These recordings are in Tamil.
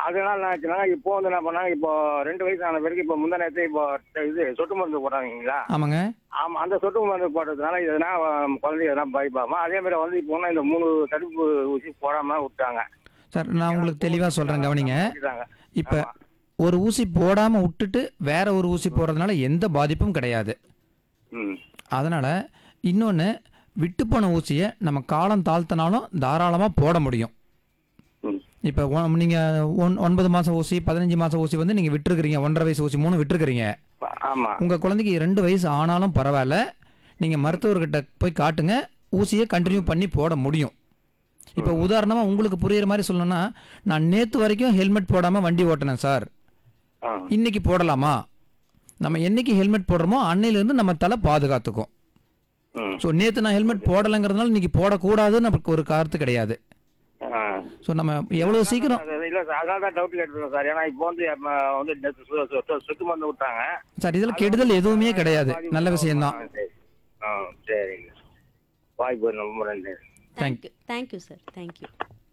அதனால என்ன ஆச்சுன்னா இப்போ வந்து என்ன பண்ணாங்க இப்போ ரெண்டு வயசு ஆன பிறகு இப்போ முந்தா நேரத்து இப்போ இது சொட்டு மருந்து போடுறாங்களா ஆமாங்க ஆமா அந்த சொட்டு மருந்து போடுறதுனால எதனா அஹ், குழந்தை எதனா பயப்பாமா அதே மாதிரி வந்து இப்போ இன்னும் இந்த மூணு தடுப்பு ஊசி போடாம விட்டாங்க சார் நான் உங்களுக்கு தெளிவாக சொல்கிறேன் கவனிங்க விட்டுட்டாங்க. இப்போ ஆமா. ஒரு ஊசி போடாமல் விட்டுட்டு வேற ஒரு ஊசி போடுறதுனால எந்த பாதிப்பும் கிடையாது ம் அதனால் இன்னொன்று விட்டு போன ஊசியை நம்ம காலம் தாழ்த்தினாலும் தாராளமாக போட முடியும் ம் இப்போ நீங்கள் ஒன் ஒன்பது மாதம் ஊசி பதினஞ்சு மாதம் ஊசி வந்து நீங்கள் விட்டுருக்கிறீங்க ஒன்றரை வயசு ஊசி மூணு விட்டுருக்கிறீங்க ஆமா உங்கள் குழந்தைக்கு ரெண்டு வயசு ஆனாலும் பரவாயில்ல நீங்கள் மருத்துவர்கிட்ட போய் காட்டுங்க ஊசியை கண்டினியூ பண்ணி போட முடியும் இப்போ உதாரணமாக உங்களுக்கு புரியுற மாதிரி சொல்லணும்னா நான் நேற்று வரைக்கும் ஹெல்மெட் போடாமல் வண்டி ஓட்டினேன் சார் ஆ இன்னைக்கு போடலாமா நம்ம என்னைக்கு ஹெல்மெட் போடுறோமோ அன்னையிலேருந்து நம்ம தலை பாதுகாத்துக்கும் ம் ஸோ நேற்று நான் ஹெல்மெட் போடலைங்கிறதுனால இன்னைக்கு போடக்கூடாதுன்னு நமக்கு ஒரு கருத்து கிடையாது ஆ ஸோ நம்ம எவ்வளோ சீக்கிரம் அது இல்ல சார் அதனால தான் டவுட் கேட்டுருக்கோம் சார் ஏன்னா இப்போ வந்து நம்ம வந்து நேத்து சு- சு- சு- சுத்து மருந்து விட்டாங்க சார் இதில் கெடுதல் எதுவுமே கிடையாது நல்ல விஷயம்தான் ஆ, சரி. ஆ சரிங்க வாய்ப்பு ரொம்ப நன்றி thank you thank you sir thank you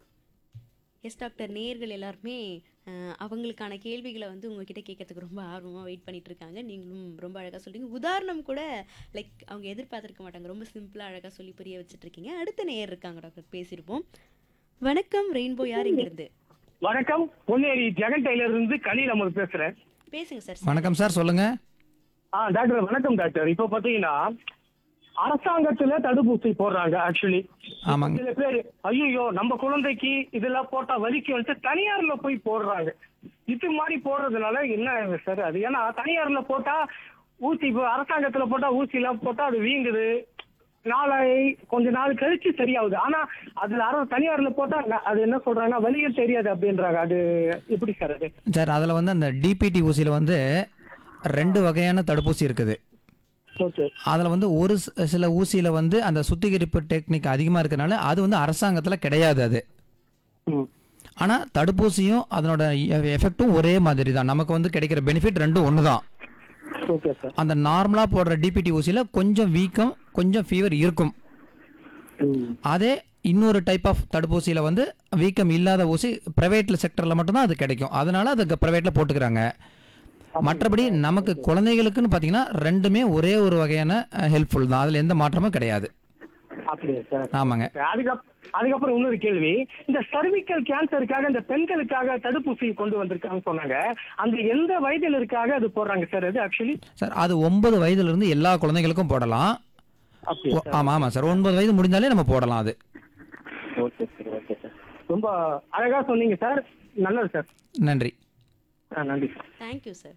yes doctor நேர்கள் எல்லாருமே அஹ், அவங்களுக்கான கேள்விகளை வந்து உங்ககிட்ட கேட்கறதுக்கு ரொம்ப ஆர்வமாக வெயிட் பண்ணிட்டு இருக்காங்க நீங்களும் ரொம்ப அழகாக சொல்றீங்க உதாரணம் கூட லைக் அவங்க எதிர்பார்த்திருக்க மாட்டாங்க ரொம்ப சிம்பிளாக அழகாக சொல்லி புரிய வச்சுட்டு இருக்கீங்க அடுத்த நேயர் இருக்காங்க டாக்டர் பேசியிருப்போம் வணக்கம் ரெயின்போ யார் இங்கிருந்து வணக்கம் பொன்னேரி ஜெகன் டெய்லர் இருந்து கலீல் அமர் பேசுறேன் பேசுங்க சார் வணக்கம் சார் சொல்லுங்கள் ஆ டாக்டர் வணக்கம் டாக்டர் இப்போ பாத்தீங்கன்னா அரசாங்கத்துல தடுப்பூசி போடுறாங்க ஆக்சுவலி ஆமாங்க. சில பேர் ஐயோ நம்ம குழந்தைக்கு இதெல்லாம் போட்டா வலிக்கு வந்து தனியார்ல போய் போடுறாங்க இது மாதிரி போடுறதுனால என்ன சார் அது ஏன்னா தனியார்ல போட்டா ஊசி இப்போ அரசாங்கத்துல போட்டா ஊசி எல்லாம் போட்டா அது வீங்குது நாளை கொஞ்ச நாள் கழிச்சு சரியாகுது ஆனா அதுல அர தனியார்ல போட்டா ந- அது என்ன சொல்றாங்கன்னா வலியே தெரியாது அப்படின்றாங்க அது எப்படி சார் அது சார் அதில் வந்து அந்த டிபிடி ஊசியில் வந்து ரெண்டு வகையான தடுப்பூசி இருக்குது ஓகே அதில் வந்து ஒரு சி- சில ஊசியில் வந்து அந்த சுத்திகரிப்பு டெக்னிக் அதிகமாக இருக்கனால அது வந்து அரசாங்கத்தில் கிடையாது அது ம் ஆனால் தடுப்பூசியும் அதனோட எஃபெக்ட்டும் ஒரே மாதிரி தான் நமக்கு வந்து கிடைக்கிற பெனிஃபிட் ரெண்டும் ஒன்று தான் ஓகே சார் அந்த நார்மலாக போடுற டிபிடி ஊசியில் கொஞ்சம் வீக்கம் கொஞ்சம் ஃபீவர் இருக்கும் அதே இன்னொரு டைப் ஆஃப் தடுப்பூசியில் வந்து வீக்கம் இல்லாத ஊசி ப்ரைவேட்டில் செக்டரில் மட்டும்தான் அது கிடைக்கும் அதனால அது ப்ரைவேட்டில் போட்டுக்கிறாங்க மற்றபடி நமக்கு குழந்தைகளுக்குன்னு பார்த்தீங்கன்னா ரெண்டுமே ஒரே ஒரு வகையான ஹெல்ப்ஃபுல் தான் அதில் எந்த மாற்றமும் கிடையாது அப்படியா சார் ஆமாங்க அதுக்கப் அதுக்கப்புறம் இன்னொரு கேள்வி இந்த சர்விக்கல் கேன்சருக்காக இந்த பெண்களுக்காக தடுப்பூசி கொண்டு வந்திருக்காங்க சொன்னாங்க அந்த எந்த வயதினருக்காக அது போடுறாங்க சார் அது ஆக்சுவலி சார் அது ஒன்பது வயதுலேருந்து எல்லா குழந்தைகளுக்கும் போடலாம் அப்படியா ஓ, ஆமா ஆமாம் சார் ஒன்பது வயது முடிஞ்சாலே நம்ம போடலாம் அது ஓகே சார் ஓகே சார் ரொம்ப அழகா சொன்னீங்க சார் நல்லது சார் நன்றி ஆ நன்றி சார் தேங்க்யூ சார்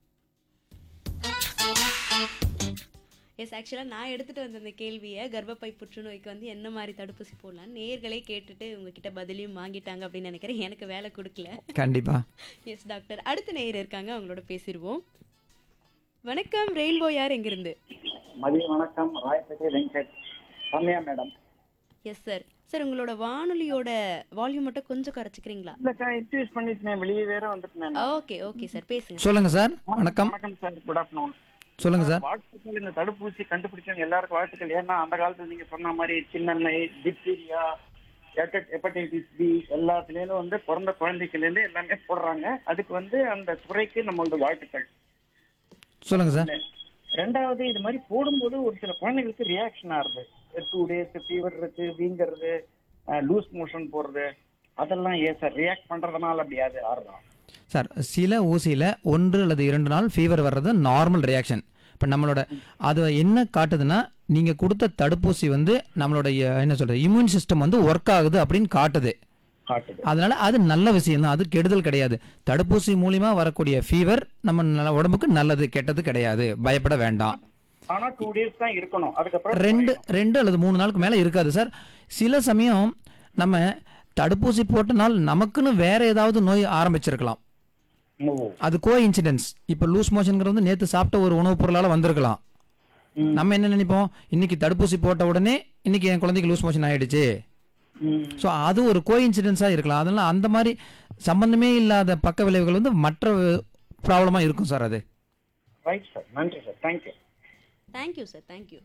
எஸ் ஆக்சுவலாக நான் எடுத்துகிட்டு வந்த அந்த கேள்வியை கர்ப்பப்பை புற்றுநோய்க்கு வந்து என்ன மாதிரி தடுப்பூசி போடலாம் நேர்களே கேட்டுட்டு உங்ககிட்ட பதிலையும் வாங்கிட்டாங்க அப்படின்னு நினைக்கிறேன் எனக்கு வேலை கொடுக்கல கண்டிப்பா எஸ் டாக்டர் அடுத்த நேயர் இருக்காங்க அவங்களோட பேசிடுவோம் வணக்கம் ரெயின்போ யார் எங்கிருந்து மதிய வணக்கம் Royapettah Venkat Ramya madam yes sir sir உங்களோட வானொலியோட வால்யூம் மட்டும் கொஞ்சம் குறைச்சிக்கிறீங்களா இல்லக்கா இன்ட்ரடியூஸ் பண்ணிட்டு வெளியே வேற வந்துட்டேன் ஓகே ஓகே சார் பேசுங்க சொல்லுங்க சார் வணக்கம் வணக்கம் சார் குட் ஆஃப்டர்நூன் சொல்லுங்க சார் வாழ்த்துக்கள் இந்த தடுப்பூசி கண்டுபிடிச்சவங்க எல்லாருக்கும் வாழ்த்துக்கள் ஏன்னா அந்த காலத்துல நீங்க சொன்ன மாதிரி சின்னண்ணை டிப்தீரியா ஹெப்படைட்டிஸ் பி எல்லாத்துலேயும் வந்து பிறந்த குழந்தைக்குல இருந்து எல்லாமே போடுறாங்க அதுக்கு வந்து அந்த துறைக்கு நம்மளோட வாழ்த்துக்கள் சொல்லுங்க சார் ரெண்டாவது இது மாதிரி போடும்போது ஒரு சில குழந்தைகளுக்கு ரியாக்ஷன் ஆகுது டூ டேஸ் ஃபீவர் இருக்கு வீங்கிறது லூஸ் மோஷன் போறது அதெல்லாம் ஏன் சார் ரியாக்ட் பண்றதுனால அப்படி அது ஆறுதான் சார் சில ஊசியில் ஒன்று அல்லது இரண்டு நாள் ஃபீவர் வர்றது நார்மல் ரியாக்ஷன் இப்போ நம்மளோட அது என்ன காட்டுதுன்னா நீங்கள் கொடுத்த தடுப்பூசி வந்து நம்மளோட அஹ், என்ன சொல்கிறது இம்யூன் சிஸ்டம் வந்து ஒர்க் ஆகுது அப்படின்னு காட்டுது காட்டுது அதனால அது நல்ல விஷயம் தான் அது கெடுதல் கிடையாது தடுப்பூசி மூலியமா வரக்கூடிய ஃபீவர் நம்ம நல்ல- உடம்புக்கு நல்லது கெட்டது கிடையாது பயப்பட வேண்டாம் ஆனா டூ டேஸ் தான் இருக்கணும் அதுக்கப்புறம் ரெண்டு ரெண்டு அல்லது மூணு நாளுக்கு மேலே இருக்காது சார் சில சமயம் நம்ம தடுப்பூசி போட்டனால் நமக்குன்னு வேற ஏதாவது நோய் ஆரம்பிச்சிருக்கலாம் ஓ. அது கோ இன்சிடென்ஸ் இப்போ லூஸ் மோஷன்ங்கிறது வந்து நேற்று சாப்பிட்ட ஒரு உணவுப் பொருளால் வந்திருக்கலாம் ம். நம்ம என்ன நினைப்போம் இன்னைக்கு தடுப்பூசி போட்ட உடனே இன்னைக்கு என் குழந்தைக்கு லூஸ் மோஷன் ஆயிடுச்சு ம். ஸோ அது ஒரு கோ இன்சிடென்ஸாக இருக்கலாம் அதனால அந்த மாதிரி சம்பந்தமே இல்லாத பக்க விளைவுகள் வந்து மற்ற ப்ராப்ளமாக இருக்கும் சார் அது ரைட் சார் நன்றி sir thank you thank you sir thank you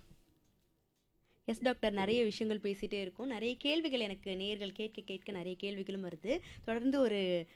yes doctor நிறைய விஷயங்கள் பேசிகிட்டே இருக்கோம் நிறைய கேள்விகள் எனக்கு நேர்கள் கேட்க கேட்க நிறைய கேள்விகளும் வருது தொடர்ந்து ஒரு